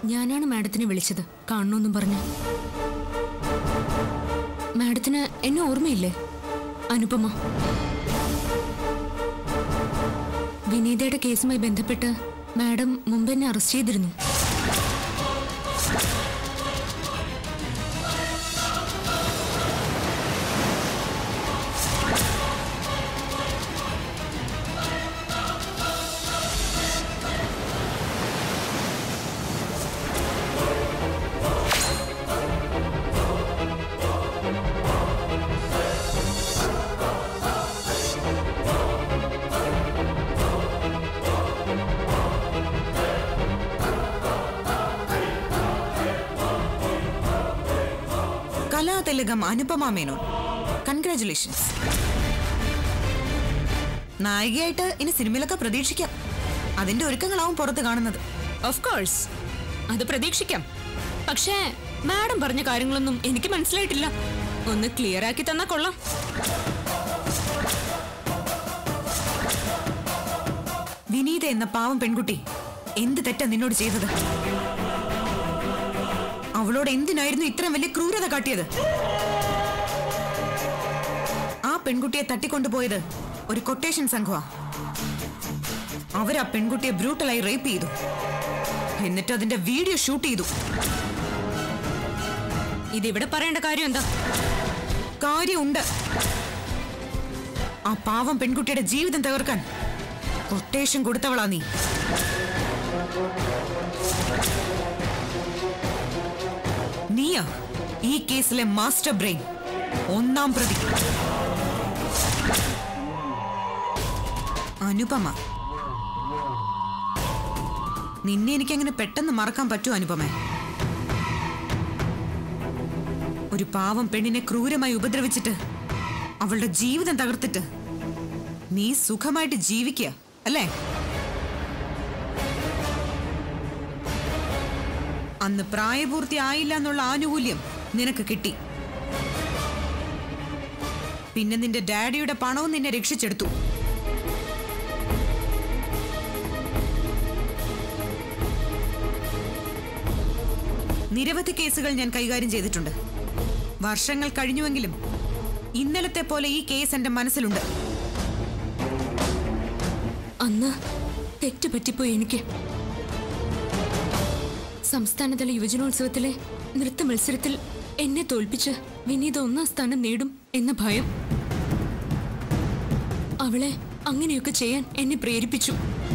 ഞാനാണ് മാഡത്തിനെ വിളിച്ചത് കാണണമെന്നും പറഞ്ഞു മാഡത്തിന് എന്നെ ഓർമ്മയില്ലേ അനുപമ വിനീതയുടെ കേസുമായി ബന്ധപ്പെട്ട് മാഡം മുമ്പ് എന്നെ അറസ്റ്റ് ചെയ്തിരുന്നു കലാതിലകം അനുപമ മേനോൻ കൺഗ്രാറ്റുലേഷൻസ് നായികയായിട്ട് ഇനി സിനിമയിലൊക്കെ പ്രതീക്ഷിക്കാം അതിന്റെ ഒരുക്കങ്ങളാവും പുറത്ത് കാണുന്നത് ഓഫ് കോഴ്സ് അത് പ്രതീക്ഷിക്കാം പക്ഷേ മാഡം പറഞ്ഞ കാര്യങ്ങളൊന്നും എനിക്ക് മനസ്സിലായിട്ടില്ല ഒന്ന് ക്ലിയർ ആക്കി തന്നാ കൊള്ളാം വിനീത എന്ന പാവം പെൺകുട്ടി എന്ത് തെറ്റാ നിന്നോട് ചെയ്തത് അവളോട് എന്തിനായിരുന്നു ഇത്രയും വലിയ ക്രൂരത കാട്ടിയത് ആ പെൺകുട്ടിയെ തട്ടിക്കൊണ്ടുപോയത് ഒരു കൊട്ടേഷൻ സംഘമാ അവരാ പെൺകുട്ടിയെ ബ്രൂട്ടലായി റേപ്പ് ചെയ്തു എന്നിട്ട് അതിന്റെ വീഡിയോ ഷൂട്ട് ചെയ്തു ഇതിവിടെ പറയേണ്ട കാര്യം എന്താ കാര്യമുണ്ട് ആ പാവം പെൺകുട്ടിയുടെ ജീവിതം തകർക്കാൻ കൊട്ടേഷൻ കൊടുത്തവളാ നീ നീയാ ഈ കേസിലെ മാസ്റ്റർ ബ്രെയിൻ ഒന്നാം പ്രതി അനുപമ നിന്നെ എനിക്കങ്ങനെ പെട്ടെന്ന് മറക്കാൻ പറ്റുമോ അനുപമ ഒരു പാവം പെണ്ണിനെ ക്രൂരമായി ഉപദ്രവിച്ചിട്ട് അവളുടെ ജീവിതം തകർത്തിട്ട് നീ സുഖമായിട്ട് ജീവിക്കുക അല്ലേ അന്ന് പ്രായപൂർത്തി ആയില്ല എന്നുള്ള ആനുകൂല്യം നിനക്ക് കിട്ടി പിന്നെ നിന്റെ ഡാഡിയുടെ പണവും നിന്നെ രക്ഷിച്ചെടുത്തു നിരവധി കേസുകൾ ഞാൻ കൈകാര്യം ചെയ്തിട്ടുണ്ട് വർഷങ്ങൾ കഴിഞ്ഞുവെങ്കിലും ഇന്നലത്തെ പോലെ ഈ കേസ് എന്റെ മനസ്സിലുണ്ട് അന്ന് തെറ്റ് പറ്റിപ്പോയി എനിക്ക് സംസ്ഥാനതല യുവജനോത്സവത്തിലെ നൃത്ത മത്സരത്തിൽ എന്നെ തോൽപ്പിച്ച് വിനീത ഒന്നാം സ്ഥാനം നേടും എന്ന ഭയം അവളെ അങ്ങനെയൊക്കെ ചെയ്യാൻ എന്നെ പ്രേരിപ്പിച്ചു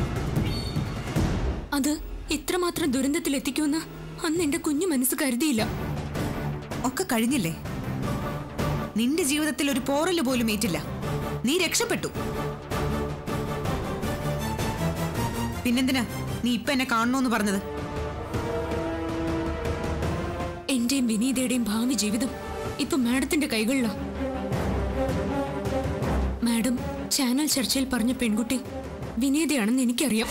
അത് ഇത്രമാത്രം ദുരന്തത്തിൽ എത്തിക്കുമെന്ന് അന്ന് എന്റെ കുഞ്ഞു മനസ്സ് കരുതിയില്ല ഒക്കെ കഴിഞ്ഞില്ലേ നിന്റെ ജീവിതത്തിൽ ഒരു പോറല് പോലും ഏറ്റില്ല നീ രക്ഷപ്പെട്ടു പിന്നെന്തിനാ നീ ഇപ്പൊ എന്നെ കാണണോന്ന് പറഞ്ഞത് എന്റെയും വിനീതയുടെയും ഭാവി ജീവിതം ഇപ്പൊ മാഡത്തിന്റെ കൈകളിലാ മാഡം ചാനൽ ചർച്ചയിൽ പറഞ്ഞ പെൺകുട്ടി വിനീതയാണെന്ന് എനിക്കറിയാം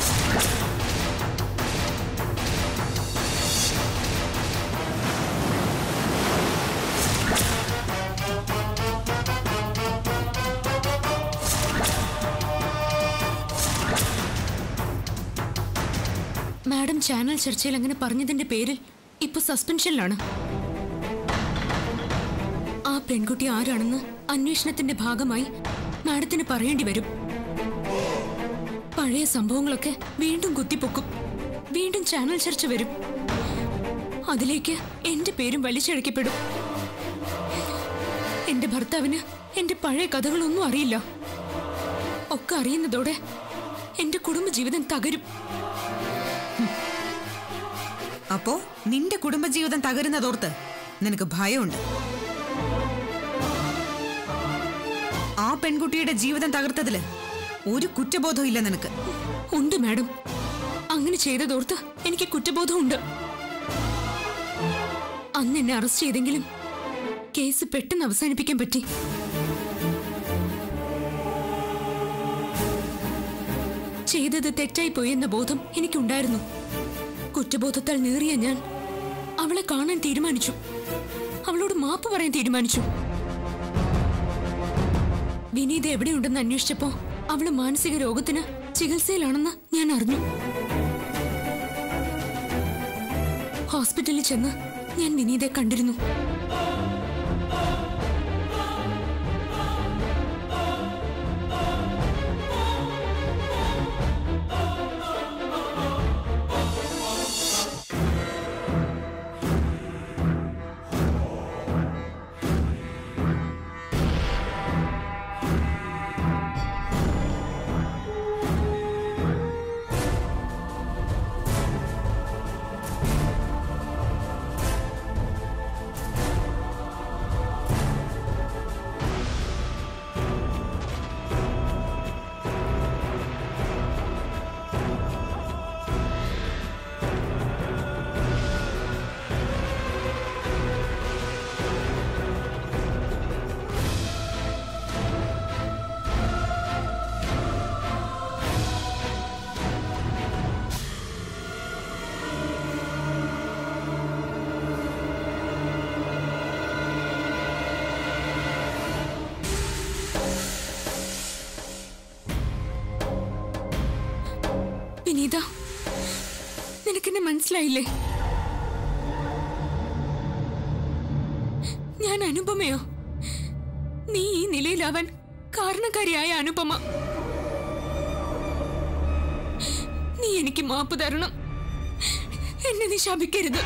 മാഡം ചാനൽ ചർച്ചയിൽ അങ്ങനെ പറഞ്ഞതിന്റെ പേരിൽ ഇപ്പൊ സസ്പെൻഷനിലാണ് ആ പെൺകുട്ടി ആരാണെന്ന് അന്വേഷണത്തിന്റെ ഭാഗമായി മാഡത്തിന് പറയേണ്ടി വരും പഴയ സംഭവങ്ങളൊക്കെ വീണ്ടും കുത്തിപ്പൊക്കും വീണ്ടും ചാനൽ ചർച്ച വരും അതിലേക്ക് എന്റെ പേരും വലിച്ചഴക്കപ്പെടും എന്റെ ഭർത്താവിന് എന്റെ പഴയ കഥകളൊന്നും അറിയില്ല ഒക്കെ അറിയുന്നതോടെ എന്റെ കുടുംബജീവിതം തകരും അപ്പോ നിന്റെ കുടുംബജീവിതം തകരുന്നതോർത്ത് നിനക്ക് ഭയമുണ്ട് ആ പെൺകുട്ടിയുടെ ജീവിതം തകർത്തതില് ഒരു കുറ്റബോധവും ഇല്ല നിനക്ക് ഉണ്ട് മാഡം അങ്ങനെ ചെയ്തതോർത്ത് എനിക്ക് കുറ്റബോധമുണ്ട് അന്ന് എന്നെ അറസ്റ്റ് ചെയ്തെങ്കിലും കേസ് പെട്ടെന്ന് അവസാനിപ്പിക്കാൻ പറ്റി ചെയ്തത് തെറ്റായിപ്പോയി എന്ന ബോധം എനിക്കുണ്ടായിരുന്നു കുറ്റബോധത്താൽ നേറിയ ഞാൻ അവളെ കാണാൻ തീരുമാനിച്ചു അവളോട് മാപ്പ് പറയാൻ തീരുമാനിച്ചു വിനീത എവിടെയുണ്ടെന്ന് അന്വേഷിച്ചപ്പോ അവള് മാനസിക രോഗത്തിന് ചികിത്സയിലാണെന്ന് ഞാൻ അറിഞ്ഞു ഹോസ്പിറ്റലിൽ ചെന്ന് ഞാൻ വിനീതയെ കണ്ടിരുന്നു വിനീത നിനക്കെന്നെ മനസ്സിലായില്ലേ ഞാൻ അനുപമയോ നീ ഈ നിലയിലാവാൻ കാരണക്കാരിയായ അനുപമ നീ എനിക്ക് മാപ്പ് തരണം എന്നെ നീ ശപിക്കരുത്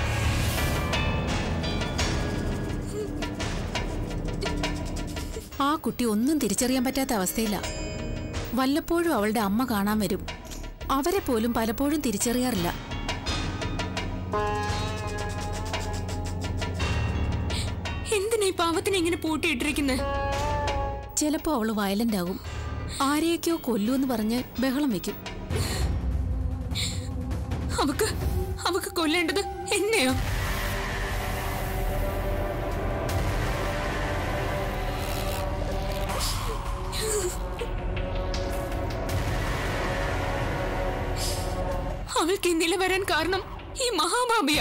ആ കുട്ടി ഒന്നും തിരിച്ചറിയാൻ പറ്റാത്ത അവസ്ഥയില്ല വല്ലപ്പോഴും അവളുടെ അമ്മ കാണാൻ വരും അവരെ പോലും പലപ്പോഴും തിരിച്ചറിയാറില്ല എന്തിനാ ഈ പാവത്തിനെ ഇങ്ങനെ പൂട്ടിയിട്ടിരിക്കുന്നത് ചിലപ്പോൾ അവള് വയലന്റ് ആകും ആരെയൊക്കെയോ കൊല്ലൂന്ന് പറഞ്ഞ് ബഹളം വെക്കും അവക്ക് അവക്ക് കൊല്ലേണ്ടത് എന്നെയോ അവൾക്ക് ഈ നില വരാൻ കാരണം ഈ മഹാഭാപിയ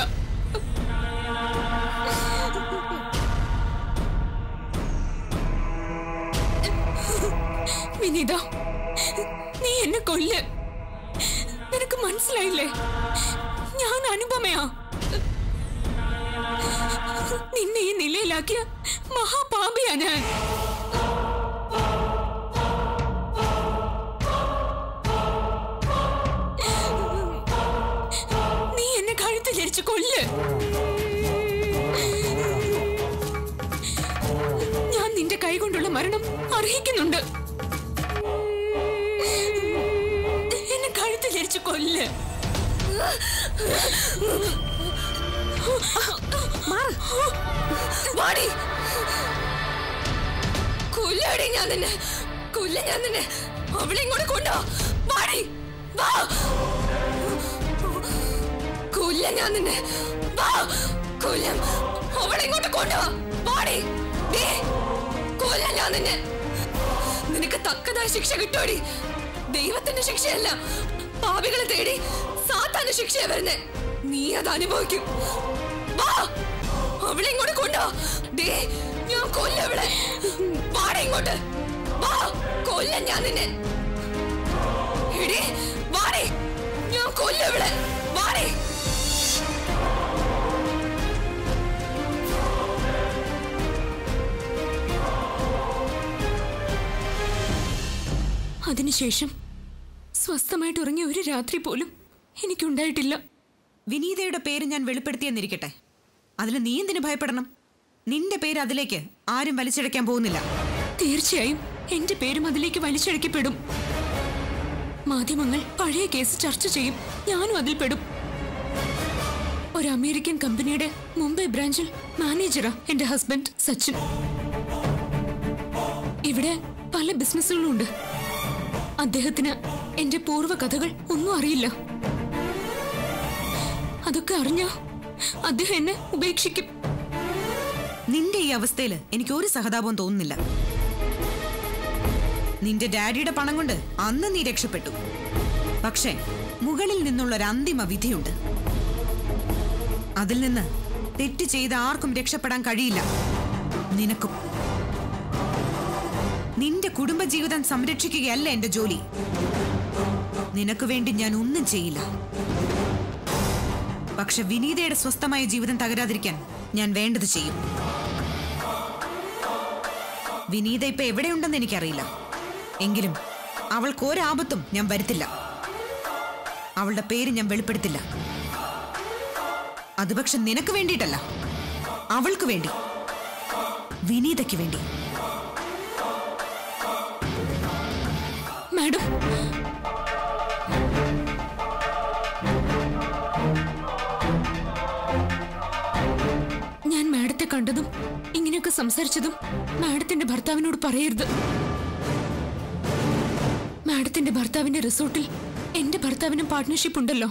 വിനീത നീ എന്നെ കൊല്ല് നിനക്ക് മനസ്സിലായില്ലേ ഞാൻ അനുപമയാ നിന്നെ ഈ നിലയിലാക്കിയ മഹാപാപിയാ ഞാൻ നീ എന്നെ കഴുത്ത് ചരിച്ച് കൊല്ല് ഞാൻ നിന്റെ കൈ കൊണ്ടുള്ള മരണം അർഹിക്കുന്നുണ്ട് എന്നെ കഴുത്ത് ചരിച്ച് കൊല്ല് വാടി കൊല്ലടി ഞാൻ നിന്നെ കൊല്ല ഞാൻ നിന്നെ അവളെ ഇങ്ങോട്ട് കൊണ്ടോ വാടി വാ കൊല്ല ഞാൻ നിന്നെ വാ കൊല്ലം അവളെ ഇങ്ങോട്ട് കൊണ്ടോ വാടി ദേ, കൊല്ല ഞാൻ നിന്നെ നിനക്ക് തക്കതായ ശിക്ഷ കിട്ടോടി ദൈവത്തിന്റെ ശിക്ഷയല്ല പാപികളെ തേടി സാത്താന്റെ ശിക്ഷയാ വരുന്നേ നീ അത് അനുഭവിക്കും വാ അവളെ ഇങ്ങോട്ട് കൊണ്ടോ ദേ ഞാൻ കൊല്ല അവളെ വാടെ ഇങ്ങോട്ട് വാ കൊല്ല ഞാൻ നിന്നെ എടി വാടെ ഞാൻ കൊല്ല അവളെ വാടെ അതിനുശേഷം സ്വസ്ഥമായിട്ട് ഉറങ്ങിയ ഒരു രാത്രി പോലും എനിക്കുണ്ടായിട്ടില്ല വിനീതയുടെ പേര് ഞാൻ വെളിപ്പെടുത്തിയെന്നിരിക്കട്ടെ അതിൽ നീ എന്തിനു ഭയപ്പെടണം നിന്റെ പേര് അതിലേക്ക് ആരും വലിച്ചിഴയ്ക്കാൻ പോകുന്നില്ല തീർച്ചയായും എന്റെ പേരും അതിലേക്ക് വലിച്ചഴക്കപ്പെടും മാധ്യമങ്ങൾ പഴയ കേസ് ചർച്ച ചെയ്യും ഞാനും അതിൽ പെടും ഒരു അമേരിക്കൻ കമ്പനിയുടെ മുംബൈ ബ്രാഞ്ചിൽ മാനേജറാ എന്റെ ഹസ്ബൻഡ് സച്ചിൻ ഇവിടെ പല ബിസിനസ്സുകളും ഉണ്ട് അദ്ദേഹത്തിന് എന്റെ പൂർവ്വ കഥകൾ ഒന്നും അറിയില്ല അതൊക്കെ അറിഞ്ഞ അദ്ദേഹം എന്നെ ഉപേക്ഷിക്കും നിന്റെ ഈ അവസ്ഥയിൽ എനിക്ക് ഒരു സഹതാപവും തോന്നുന്നില്ല നിന്റെ ഡാഡിയുടെ പണം കൊണ്ട് അന്ന് നീ രക്ഷപ്പെട്ടു പക്ഷേ മുകളിൽ നിന്നുള്ള ഒരു അന്തിമ വിധിയുണ്ട് അതിൽ നിന്ന് തെറ്റ് ചെയ്ത ആർക്കും രക്ഷപ്പെടാൻ കഴിയില്ല നിനക്കും നിന്റെ കുടുംബജീവിതം സംരക്ഷിക്കുകയല്ല എന്റെ ജോലി നിനക്ക് വേണ്ടി ഞാൻ ഒന്നും ചെയ്യില്ല പക്ഷെ വിനീതയുടെ സ്വസ്ഥമായ ജീവിതം തകരാതിരിക്കാൻ ഞാൻ വേണ്ടത് ചെയ്യും വിനീത ഇപ്പൊ എവിടെയുണ്ടെന്ന് എനിക്കറിയില്ല എങ്കിലും അവൾക്ക് ഒരാപത്തും ഞാൻ വരുത്തില്ല അവളുടെ പേര് ഞാൻ വെളിപ്പെടുത്തില്ല അത് പക്ഷെ നിനക്ക് വേണ്ടിയിട്ടല്ല അവൾക്ക് വേണ്ടി വിനീതയ്ക്ക് വേണ്ടി മാഡം ഞാൻ മാഡത്തെ കണ്ടതും ഇങ്ങനെയൊക്കെ സംസാരിച്ചതും മാഡത്തിന്റെ ഭർത്താവിനോട് പറയരുത് മാഡത്തിന്റെ ഭർത്താവിന്റെ റിസോർട്ടിൽ എന്റെ ഭർത്താവിനും പാർട്ട്ണർഷിപ്പ് ഉണ്ടല്ലോ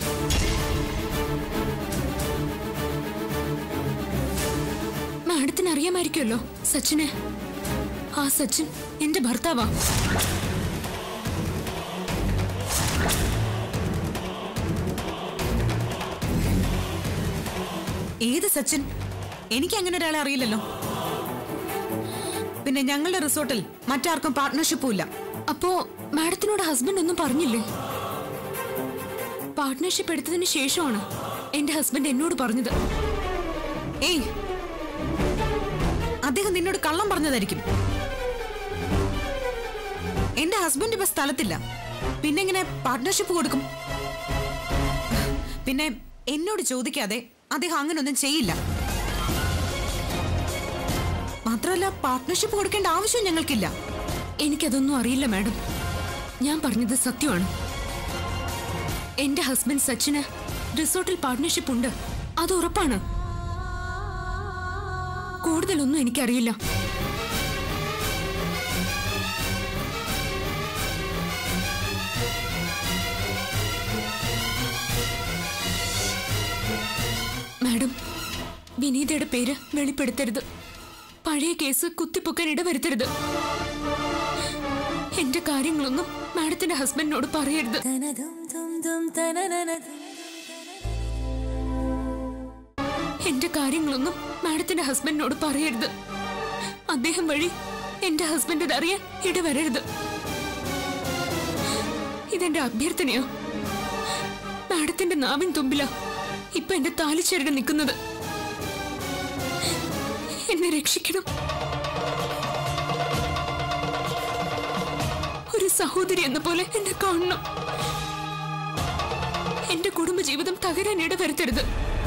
മാഡത്തിന് അറിയാമായിരിക്കുമല്ലോ സച്ചിനെ ആ സച്ചിൻ എന്റെ ഭർത്താവാ ഏത് സച്ചിൻ എനിക്ക് അങ്ങനെ ഒരാളെ അറിയില്ലല്ലോ പിന്നെ ഞങ്ങളുടെ റിസോർട്ടിൽ മറ്റാർക്കും പാർട്ട്ണർഷിപ്പും ഇല്ല അപ്പോ മാഡത്തിനോട് ഹസ്ബൻഡ് ഒന്നും പറഞ്ഞില്ലേ പാർട്ട്ണർഷിപ്പ് എടുത്തതിന് ശേഷമാണ് എന്റെ ഹസ്ബൻഡ് എന്നോട് പറഞ്ഞത് ഏയ് അദ്ദേഹം നിന്നോട് കള്ളം പറഞ്ഞതായിരിക്കും എന്റെ ഹസ്ബൻഡ് ഇപ്പൊ സ്ഥലത്തില്ല പിന്നെ എങ്ങനെ പാർട്ട്ണർഷിപ്പ് കൊടുക്കും പിന്നെ എന്നോട് ചോദിക്കാതെ അദ്ദേഹം അങ്ങനൊന്നും ചെയ്യില്ല മാത്രമല്ല പാർട്ട്ണർഷിപ്പ് കൊടുക്കേണ്ട ആവശ്യം ഞങ്ങൾക്കില്ല എനിക്കതൊന്നും അറിയില്ല മാഡം ഞാൻ പറഞ്ഞത് സത്യമാണ് എന്റെ ഹസ്ബൻഡ് സച്ചിന് റിസോർട്ടിൽ പാർട്ട്ണർഷിപ്പ് ഉണ്ട് അത് ഉറപ്പാണ് കൂടുതലൊന്നും എനിക്കറിയില്ല മാഡം വിനീതയുടെ പേര് വെളിപ്പെടുത്തരുത് പഴയ കേസ് കുത്തിപ്പൊക്കാൻ ഇടവരുത്തരുത് എന്റെ കാര്യങ്ങളൊന്നും മാഡത്തിന്റെ ഹസ്ബൻഡിനോട് പറയരുത് എന്റെ കാര്യങ്ങളൊന്നും മാഡത്തിന്റെ ഹസ്ബൻഡിനോട് പറയരുത് അദ്ദേഹം വഴി എന്റെ ഹസ്ബൻഡ് അറിയാൻ ഇടവരരുത് ഇതെന്റെ അഭ്യർത്ഥനയോ മാഡത്തിന്റെ നാവിൻ തുമ്പില ഇപ്പൊ എന്റെ താലിച്ചരട് നിൽക്കുന്നത് എന്നെ രക്ഷിക്കണം ഒരു സഹോദരി എന്ന പോലെ എന്നെ കാണണം എന്റെ കുടുംബജീവിതം തകരാൻ ഇടവരുത്തരുത്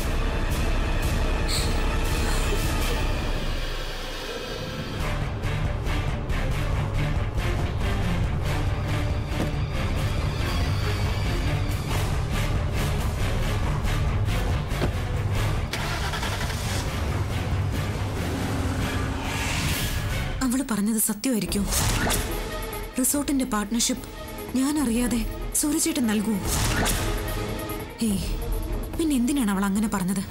അവള് പറഞ്ഞത് സത്യമായിരിക്കും റിസോർട്ടിന്റെ പാർട്ട്ണർഷിപ്പ് ഞാൻ അറിയാതെ സൂര്യചേട്ടൻ നൽകൂ ഏയ് പിന്നെ എന്തിനാണ് അവൾ അങ്ങനെ പറഞ്ഞത്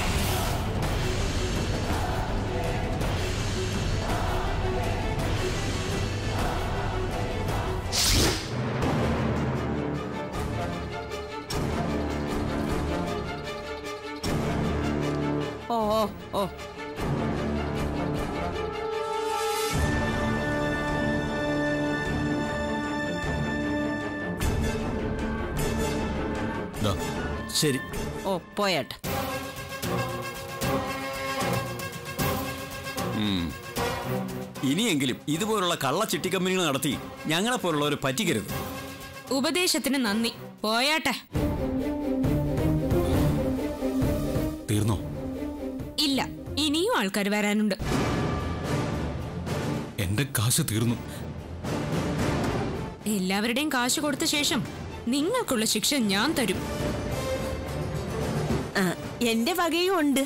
ഓ ഓ ഓ ദാ, ശരി ഓ പോയാട്ടെ ഇനിയെങ്കിലും ഇതുപോലുള്ള കള്ള ചിട്ടി കമ്പനികൾ നടത്തി ഞങ്ങളെ പോലുള്ളവരെ പറ്റിക്കരുത് ഉപദേശത്തിന് നന്ദി പോയാട്ടെ തീർന്നോ ഇല്ല ഇനിയും ആൾക്കാർ വരാനുണ്ട് എന്റെ കാശ് തീർന്നു എല്ലാവരുടെയും കാശ് കൊടുത്ത ശേഷം നിങ്ങൾക്കുള്ള ശിക്ഷ ഞാൻ തരും ആ, എന്റെ വകയും ഉണ്ട്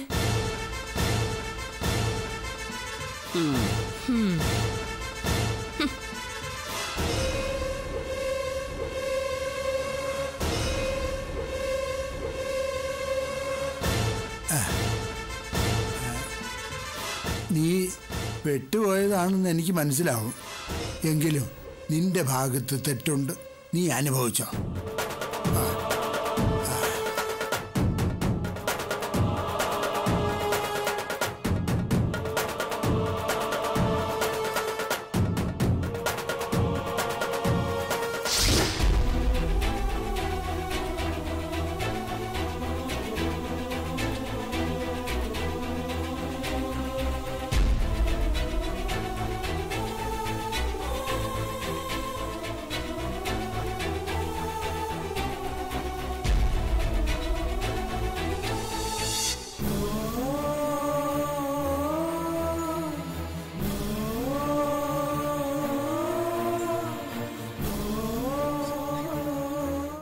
നീ പെട്ടുപോയതാണെന്ന് എനിക്ക് മനസ്സിലാവും എങ്കിലും നിന്റെ ഭാഗത്ത് തെറ്റുണ്ട് നീ അനുഭവിച്ചോ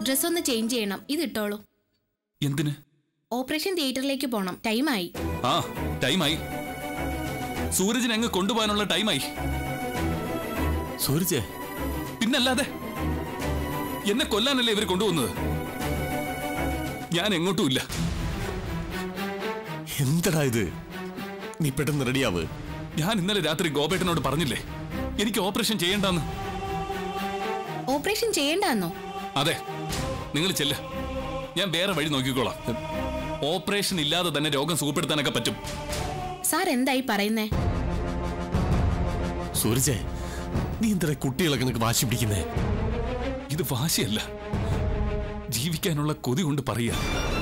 ഡ്രസ് ഒന്ന് ചേഞ്ച് ചെയ്യണം ഇത് ഇട്ടോളൂ എന്തിന് ഓപ്പറേഷൻ തിയേറ്ററിലേക്ക് പോണം ടൈമായി ആ ടൈമായി സൂരജിനെ അങ്ങ് കൊണ്ടുപോകാനുള്ള ടൈമായി സൂരജ് പിന്നല്ലാതെ എന്നെ കൊല്ലാനല്ലേ ഇവർ കൊണ്ടുപോകുന്നത് ഞാൻ എങ്ങോട്ടും ഇല്ല എന്തടാ ഇത് നീ പെട്ടെന്ന് റെഡിയാവ് ഞാൻ ഇന്നലെ രാത്രി ഗോപേട്ടനോട് പറഞ്ഞില്ലേ എനിക്ക് ഓപ്പറേഷൻ ചെയ്യണ്ടെന്ന് ഓപ്പറേഷൻ ചെയ്യേണ്ടെന്നോ അതെ നിങ്ങൾ ചെല്ല് ഞാൻ വേറെ വഴി നോക്കിക്കോളാം ഓപ്പറേഷൻ ഇല്ലാതെ തന്നെ രോഗം സുഖപ്പെടുത്താനൊക്കെ പറ്റും സാർ എന്തായി പറയുന്നേ സൂരജ് നീ എന്താ കുട്ടികളെ കണക്ക് വാശി പിടിക്കുന്നേ ഇത് വാശിയല്ല ജീവിക്കാനുള്ള കൊതി കൊണ്ട് പറയുക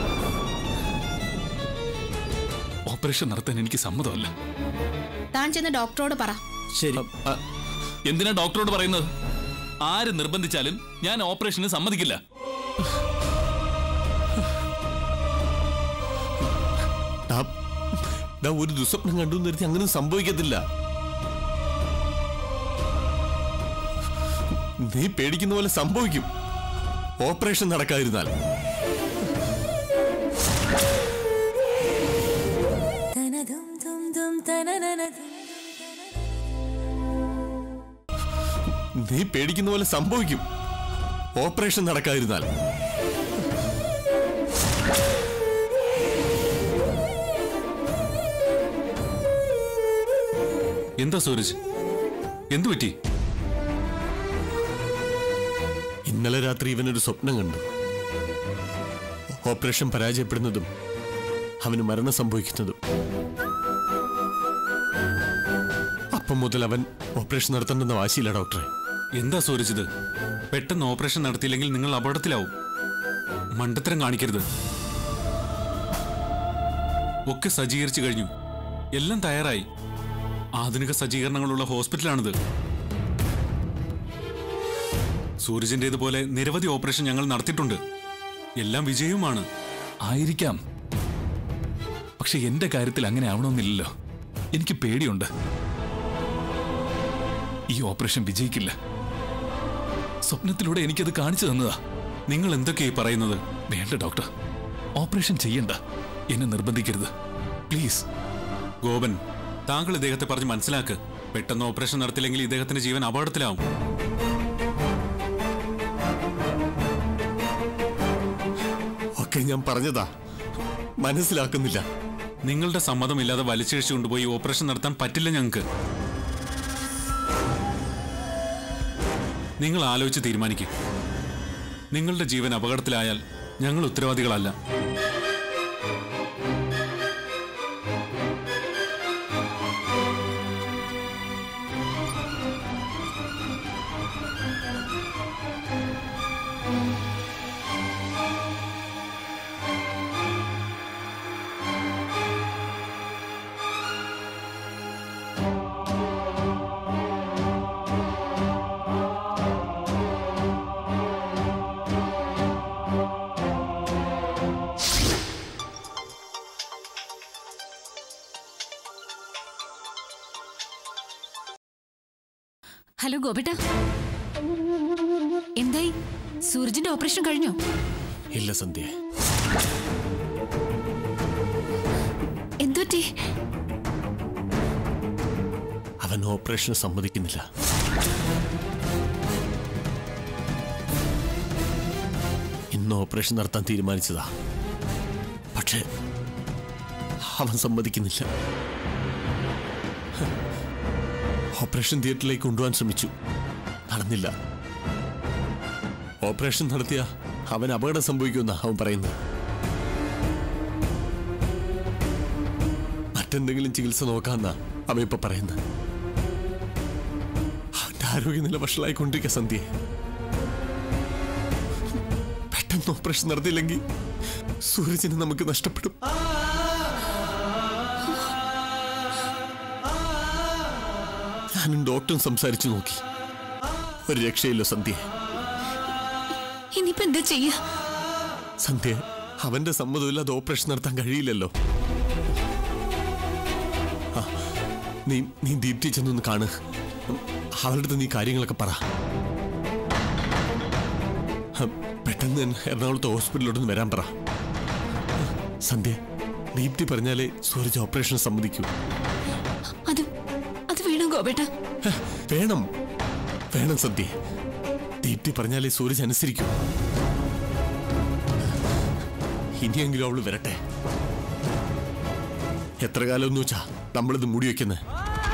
ഓപ്പറേഷൻ നടത്താൻ എനിക്ക് സമ്മതമല്ല താൻ ചെന്ന് ഡോക്ടറോട് പറ ശരി അ, എന്തിനാ ഡോക്ടറോട് പറയുന്നത് ആര് നിർബന്ധിച്ചാലും ഞാൻ ഓപ്പറേഷന് സമ്മതിക്കില്ല ഡാ, ഡാ, ഒരു ദുസ്വപ്നം കണ്ടു നിർത്തി അങ്ങനെ സംഭവിക്കത്തില്ല നീ പേടിക്കുന്ന പോലെ സംഭവിക്കും ഓപ്പറേഷൻ നടക്കാതിരുന്നാൽ നീ പേടിക്കുന്ന പോലെ സംഭവിക്കും ഓപ്പറേഷൻ നടക്കാതിരുന്നാൽ എന്താ സൂരജ് എന്തു പറ്റി ഇന്നലെ രാത്രി ഇവനൊരു സ്വപ്നം കണ്ടു ഓപ്പറേഷൻ പരാജയപ്പെടുന്നതും അവന് മരണം സംഭവിക്കുന്നതും അപ്പം മുതൽ അവൻ ഓപ്പറേഷൻ നടത്തണമെന്ന വാശിയില്ല ഡോക്ടറെ എന്താ സൂരജ് ഇത് പെട്ടെന്ന് ഓപ്പറേഷൻ നടത്തിയില്ലെങ്കിൽ നിങ്ങൾ അപകടത്തിലാവും മണ്ടത്തരം കാണിക്കരുത് ഒക്കെ സജ്ജീകരിച്ചു കഴിഞ്ഞു എല്ലാം തയ്യാറായി ആധുനിക സജ്ജീകരണങ്ങളുള്ള ഹോസ്പിറ്റലാണിത് സൂരജിൻ്റേതുപോലെ നിരവധി ഓപ്പറേഷൻ ഞങ്ങൾ നടത്തിയിട്ടുണ്ട് എല്ലാം വിജയവുമാണ് ആയിരിക്കാം പക്ഷെ എന്റെ കാര്യത്തിൽ അങ്ങനെ ആവണമെന്നില്ലല്ലോ എനിക്ക് പേടിയുണ്ട് ഈ ഓപ്പറേഷൻ വിജയിക്കില്ല സ്വപ്നത്തിലൂടെ എനിക്കത് കാണിച്ചു തന്നതാ നിങ്ങൾ എന്തൊക്കെയായി പറയുന്നത് വേണ്ട ഡോക്ടർ ഓപ്പറേഷൻ ചെയ്യണ്ട എന്നെ നിർബന്ധിക്കരുത് പ്ലീസ് ഗോപൻ താങ്കൾ ഇദ്ദേഹത്തെ പറഞ്ഞ് മനസ്സിലാക്ക് പെട്ടെന്ന് ഓപ്പറേഷൻ നടത്തില്ലെങ്കിൽ ഇദ്ദേഹത്തിന്റെ ജീവൻ അപകടത്തിലാവും ഒക്കെ ഞാൻ പറഞ്ഞതാ മനസ്സിലാക്കുന്നില്ല നിങ്ങളുടെ സമ്മതമില്ലാതെ വലിച്ചിഴിച്ചു കൊണ്ടുപോയി ഓപ്പറേഷൻ നടത്താൻ പറ്റില്ല ഞങ്ങൾക്ക് നിങ്ങൾ ആലോചിച്ച് തീരുമാനിക്കും നിങ്ങളുടെ ജീവൻ അപകടത്തിലായാൽ ഞങ്ങൾ ഉത്തരവാദികളല്ല ഹലോ ഗോപേട്ട എന്തായി സൂരജിന്റെ ഓപ്പറേഷൻ കഴിഞ്ഞോ ഇല്ല സന്ധ്യ എന്തുപറ്റി അവൻ ഓപ്പറേഷന് സമ്മതിക്കുന്നില്ല ഇന്ന് ഓപ്പറേഷൻ നടത്താൻ തീരുമാനിച്ചതാ പക്ഷേ അവൻ സമ്മതിക്കുന്നില്ല ഓപ്പറേഷൻ തിയേറ്ററിലേക്ക് കൊണ്ടുപോകാൻ ശ്രമിച്ചു നടന്നില്ല ഓപ്പറേഷൻ നടത്തിയ അവൻ അപകടം സംഭവിക്കുമെന്നാ അവൻ പറയുന്നത് മറ്റെന്തെങ്കിലും ചികിത്സ നോക്കാന്നാ അവൻ ഇപ്പൊ പറയുന്നത് അവന്റെ ആരോഗ്യനില വഷളായിക്കൊണ്ടിരിക്കുക സന്ധ്യ പെട്ടെന്ന് ഓപ്പറേഷൻ നടത്തിയില്ലെങ്കിൽ സൂരജിനെ നമുക്ക് നഷ്ടപ്പെടും ഞാനും ഡോക്ടറും സംസാരിച്ചു നോക്കി ഒരു രക്ഷയില്ല സന്ധ്യ ഇനിയിപ്പോ എന്താ ചെയ്യാ സന്ധ്യ അവന്റെ സമ്മതമില്ലാതെ ഓപ്പറേഷൻ നടത്താൻ കഴിയില്ലല്ലോ ആ, നീ നീ ദീപ്തി ചെന്നൊന്ന് കാണ് അവളുടെ അടുത്ത് നീ കാര്യങ്ങളൊക്കെ പറ ഹം, പെട്ടെന്ന് തന്നെ എറണാകുളത്ത് ഹോസ്പിറ്റലിലോട്ട് വരാൻ പറ സന്ധ്യ ദീപ്തി പറഞ്ഞാലേ സൂരജ് ഓപ്പറേഷൻ സമ്മതിക്കൂ അത് അത് വേണം ഗോപേട്ട ഹ, വേണം വേണം സന്ധ്യ ദീപ്തി പറഞ്ഞാലേ സൂരജ് അനുസരിക്കൂ ഇനിയെങ്കിലും അവള് വരട്ടെ എത്ര കാലം എന്ന് വെച്ചാ നമ്മളിത് മൂടി വെക്കുന്നത്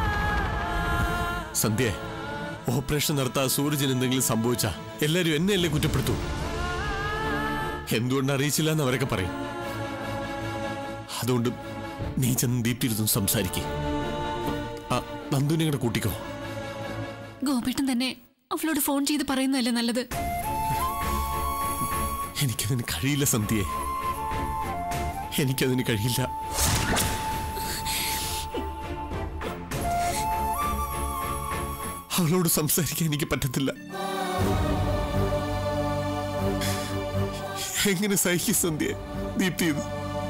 സന്ധ്യ ഓപ്പറേഷൻ നടത്താതെ സൂരജിന് എന്തെങ്കിലും സംഭവിച്ചാ എല്ലാരും എന്നെയല്ലേ കുറ്റപ്പെടുത്തൂ എന്തുകൊണ്ട് അറിയിച്ചില്ല എന്ന് അവരൊക്കെ പറയും അതുകൊണ്ട് നീ ചെന്ന് ദീപ്തിരുത്തും സംസാരിക്കേ നന്ദുവിനെ കൂടെ കൂട്ടിക്കോ ഗോപേട്ടൻ തന്നെ അവളോട് ഫോൺ ചെയ്ത് പറയുന്നതല്ലേ നല്ലത് എനിക്കതിന് കഴിയില്ല സന്ധ്യയെ എനിക്കതിന് കഴിയില്ല അവളോട് സംസാരിക്കാൻ എനിക്ക് പറ്റത്തില്ല എങ്ങനെ സഹിക്കും സന്ധ്യ ദീപ്തി ഇത്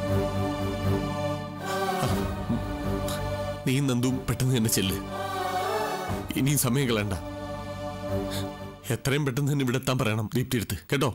നീ നന്ദും പെട്ടെന്ന് തന്നെ ചെല്ല് ഇനിയും സമയം കളയണ്ട എത്രയും പെട്ടെന്ന് തന്നെ ഇവിടെ എത്താൻ പറയണം ദീപ്തി എടുത്ത് കേട്ടോ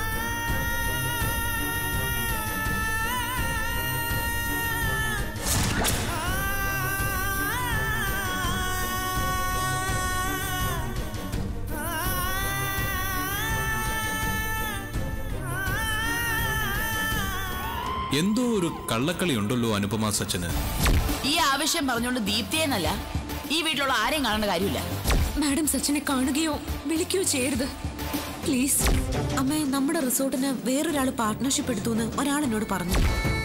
എന്തോ ഒരു കള്ളക്കളി ഉണ്ടല്ലോ അനുപമ സച്ചന് ഈ ആവശ്യം പറഞ്ഞുകൊണ്ട് ദീപ്തിയെന്നല്ല ഈ വീട്ടിലുള്ള ആരെയും കാണേണ്ട കാര്യമില്ല മാഡം സച്ചിനെ കാണുകയോ വിളിക്കുകയോ ചെയ്യരുത് പ്ലീസ് അമ്മേ നമ്മുടെ റിസോർട്ടിന് വേറൊരാൾ പാർട്ട്ണർഷിപ്പ് എടുത്തു എന്ന് ഒരാൾ എന്നോട് പറഞ്ഞു